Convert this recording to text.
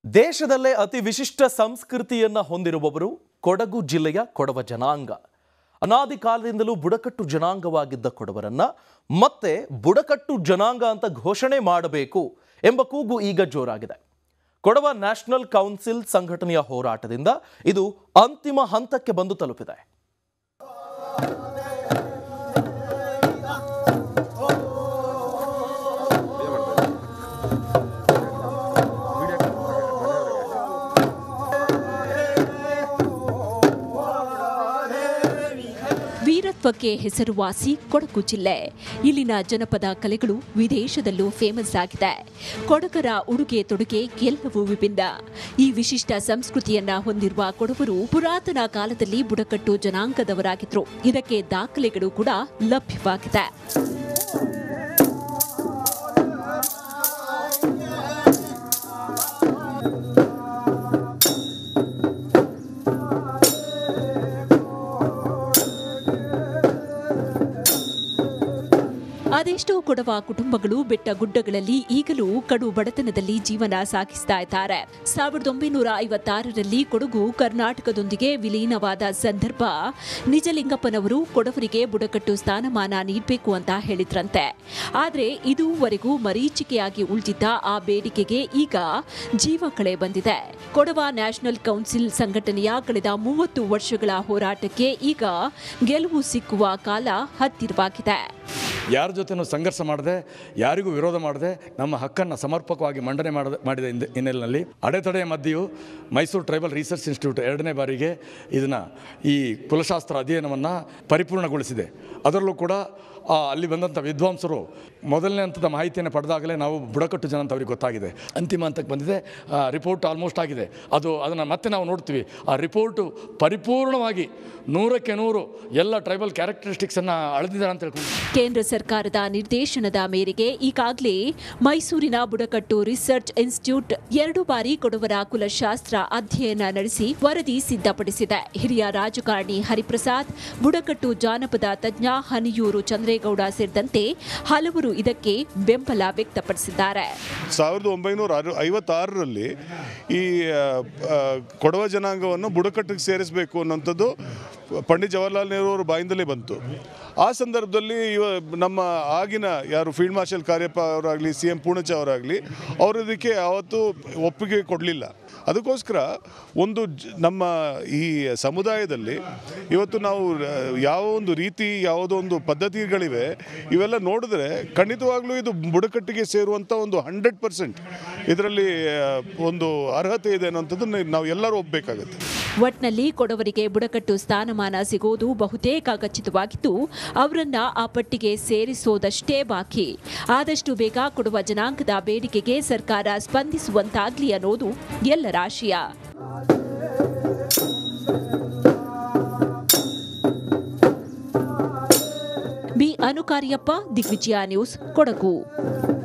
ದೇಶದಲ್ಲೇ ಅತಿ ವಿಶಿಷ್ಟ ಸಂಸ್ಕೃತಿಯನ್ನ ಹೊಂದಿರುವವರು ಕೊಡಗು ಜಿಲ್ಲೆಯ ಕೊಡವ ಜನಾಂಗ ಅನಾದಿ ಕಾಲದಿಂದಲೂ ಬುಡಕಟ್ಟು ಜನಾಂಗವಾಗಿದ್ದ ಕೊಡವರನ್ನ ಮತ್ತೆ ಬುಡಕಟ್ಟು ಜನಾಂಗ ಅಂತ ಘೋಷಣೆ ಮಾಡಬೇಕು ಎಂಬ ಕೂಗು ಈಗ ಜೋರಾಗಿದೆ ಕೊಡವ ನ್ಯಾಷನಲ್ ಕೌನ್ಸಿಲ್ ಸಂಘಟನೆಯ ಹೋರಾಟದಿಂದ ಇದು ಅಂತಿಮ ಹಂತಕ್ಕೆ ಬಂದು ತಲುಪಿದೆ ವೀರತ್ವಕ್ಕೆ ಹೆಸರುವಾಸಿ ಕೊಡಗು ಜಿಲ್ಲೆ ಇಲ್ಲಿನ ಜನಪದ ಕಲೆಗಳು ವಿದೇಶದಲ್ಲೂ ಫೇಮಸ್ ಆಗಿದೆ ಕೊಡಗರ ಉಡುಗೆ ತೊಡುಗೆ ಎಲ್ಲವೂ ವಿಭಿನ್ನ ಈ ವಿಶಿಷ್ಟ ಸಂಸ್ಕೃತಿಯನ್ನ ಹೊಂದಿರುವ ಕೊಡವರು ಪುರಾತನ ಕಾಲದಲ್ಲಿ ಬುಡಕಟ್ಟು ಜನಾಂಗದವರಾಗಿದ್ರು ಇದಕ್ಕೆ ದಾಖಲೆಗಳು ಕೂಡ ಲಭ್ಯವಾಗಿದೆ ಅದೆಷ್ಟೋ ಕೊಡವ ಕುಟುಂಬಗಳು ಬೆಟ್ಟ ಗುಡ್ಡಗಳಲ್ಲಿ ಈಗಲೂ ಕಡು ಬಡತನದಲ್ಲಿ ಜೀವನ ಸಾಗಿಸ್ತಾ ಇದ್ದಾರೆ ಸಾವಿರದ ಒಂಬೈನೂರ ಐವತ್ತಾರರಲ್ಲಿ ಕೊಡಗು ಕರ್ನಾಟಕದೊಂದಿಗೆ ವಿಲೀನವಾದ ಸಂದರ್ಭ ನಿಜಲಿಂಗಪ್ಪನವರು ಕೊಡವರಿಗೆ ಬುಡಕಟ್ಟು ಸ್ಥಾನಮಾನ ನೀಡಬೇಕು ಅಂತ ಹೇಳಿದ್ರಂತೆ ಆದರೆ ಇದುವರೆಗೂ ಮರೀಚಿಕೆಯಾಗಿ ಉಳಿದಿದ್ದ ಆ ಬೇಡಿಕೆಗೆ ಈಗ ಜೀವ ಕಳೆ ಬಂದಿದೆ ಕೊಡವ ನ್ಯಾಷನಲ್ ಕೌನ್ಸಿಲ್ ಸಂಘಟನೆಯ ಕಳೆದ ಮೂವತ್ತು ವರ್ಷಗಳ ಹೋರಾಟಕ್ಕೆ ಈಗ ಗೆಲುವು ಸಿಕ್ಕುವ ಕಾಲ ಹತ್ತಿರವಾಗಿದೆ ಯಾರ ಜೊತೆನೂ ಸಂಘರ್ಷ ಮಾಡದೆ ಯಾರಿಗೂ ವಿರೋಧ ಮಾಡದೆ ನಮ್ಮ ಹಕ್ಕನ್ನು ಸಮರ್ಪಕವಾಗಿ ಮಂಡನೆ ಮಾಡದ ಮಾಡಿದ ಹಿನ್ನೆ- ಹಿನ್ನೆಲೆಯಲ್ಲಿ ಅಡೆತಡೆಯ ಮಧ್ಯೆಯೂ ಮೈಸೂರು ಟ್ರೈಬಲ್ ರಿಸರ್ಚ್ ಇನ್ಸ್ಟಿಟ್ಯೂಟ್ ಎರಡನೇ ಬಾರಿಗೆ ಇದನ್ನು ಈ ಕುಲಶಾಸ್ತ್ರ ಅಧ್ಯಯನವನ್ನು ಪರಿಪೂರ್ಣಗೊಳಿಸಿದೆ ಅದರಲ್ಲೂ ಕೂಡ ಆ, ಅಲ್ಲಿ ಬಂದಂಥ ವಿದ್ವಾಂಸರು ಮೊದಲನೇ ಹಂತದ ಮಾಹಿತಿಯನ್ನು ಪಡೆದಾಗಲೇ ನಾವು ಬುಡಕಟ್ಟು ಜನ ಅಂತ ಅವ್ರಿಗೆ ಗೊತ್ತಾಗಿದೆ ಅಂತಿಮ ಹಂತಕ್ಕೆ ಬಂದಿದೆ ರಿಪೋರ್ಟ್ ಆಲ್ಮೋಸ್ಟ್ ಆಗಿದೆ ಅದು ಅದನ್ನು ಮತ್ತೆ ನಾವು ನೋಡ್ತೀವಿ ಆ ರಿಪೋರ್ಟು ಪರಿಪೂರ್ಣವಾಗಿ ನೂರಕ್ಕೆ ನೂರು ಎಲ್ಲ ಟ್ರೈಬಲ್ ಕ್ಯಾರೆಕ್ಟರಿಸ್ಟಿಕ್ಸನ್ನು ಅಳೆದಿದ್ದಾರೆ ಅಂತ ಹೇಳ್ಕೊಂಡು ಕೇಂದ್ರ ಸರ್ಕಾರದ ನಿರ್ದೇಶನದ ಮೇರೆಗೆ ಈಗಾಗಲೇ ಮೈಸೂರಿನ ಬುಡಕಟ್ಟು ರಿಸರ್ಚ್ ಇನ್ಸ್ಟಿಟ್ಯೂಟ್ ಎರಡು ಬಾರಿ ಕೊಡವರ ಕುಲಶಾಸ್ತ್ರ ಅಧ್ಯಯನ ನಡೆಸಿ ವರದಿ ಸಿದ್ಧಪಡಿಸಿದೆ ಹಿರಿಯ ರಾಜಕಾರಣಿ ಹರಿಪ್ರಸಾದ್ ಬುಡಕಟ್ಟು ಜಾನಪದ ತಜ್ಞ ಹನಿಯೂರು ಚಂದ್ರೇಗೌಡ ಸೇರಿದಂತೆ ಹಲವರು ಇದಕ್ಕೆ ಬೆಂಬಲ ವ್ಯಕ್ತಪಡಿಸಿದ್ದಾರೆ ಸಾವಿರದ ಒಂಬೈನೂರ ಅರು ಐವತ್ತಾರರಲ್ಲಿ ಈ ಆ, ಆ, ಕೊಡವ ಜನಾಂಗವನ್ನು ಬುಡಕಟ್ಟಿಗೆ ಸೇರಿಸಬೇಕು ಅನ್ನೋಂಥದ್ದು ಪಂಡಿತ್ ಜವಾಹರ್ಲಾಲ್ ನೆಹರು ಅವರ ಬಾಯಿಂದಲೇ ಬಂತು ಆ ಸಂದರ್ಭದಲ್ಲಿ ಇವ ನಮ್ಮ ಆಗಿನ ಯಾರು ಫೀಲ್ಡ್ ಮಾರ್ಷಲ್ ಕಾರ್ಯಪ್ಪ ಅವರಾಗಲಿ ಸಿ ಎಂ ಪೂರ್ಣಚ ಅವರಾಗಲಿ ಅವರು ಇದಕ್ಕೆ ಯಾವತ್ತೂ ಒಪ್ಪಿಗೆ ಕೊಡಲಿಲ್ಲ ಅದಕ್ಕೋಸ್ಕರ ಒಂದು ಜ- ನಮ್ಮ ಈ ಸಮುದಾಯದಲ್ಲಿ ಇವತ್ತು ನಾವು ಆ, ಯಾವ ಒಂದು ರೀತಿ ಯಾವುದೋ ಒಂದು ಪದ್ಧತಿಗಳಿವೆ ಇವೆಲ್ಲ ನೋಡಿದ್ರೆ ಖಂಡಿತವಾಗ್ಲೂ ಇದು ಬುಡಕಟ್ಟಿಗೆ ಸೇರುವಂಥ ಒಂದು ಹಂಡ್ರೆಡ್ ಪರ್ಸೆಂಟ್ ಇದರಲ್ಲಿ ಆ, ಒಂದು ಅರ್ಹತೆ ಇದೆ ಅನ್ನೋಂಥದ್ದನ್ನು ನಾವು ಎಲ್ಲರೂ ಒಪ್ಪಬೇಕಾಗತ್ತೆ ಒಟ್ನಲ್ಲಿ ಕೊಡವರಿಗೆ ಬುಡಕಟ್ಟು ಸ್ಥಾನಮಾನ ಸಿಗೋದು ಬಹುತೇಕ ಖಚಿತವಾಗಿದ್ದು ಅವರನ್ನ ಆ ಪಟ್ಟಿಗೆ ಸೇರಿಸೋದಷ್ಟೇ ಬಾಕಿ ಆದಷ್ಟು ಬೇಗ ಕೊಡುವ ಜನಾಂಗದ ಬೇಡಿಕೆಗೆ ಸರ್ಕಾರ ಸ್ಪಂದಿಸುವಂತಾಗ್ಲಿ ಅನ್ನೋದು ಎಲ್ಲರ ಆಶಯ ಬಿ ಅನುಕಾರ್ಯಪ್ಪ ದಿಗ್ವಿಜಯ ನ್ಯೂಸ್ ಕೊಡಗು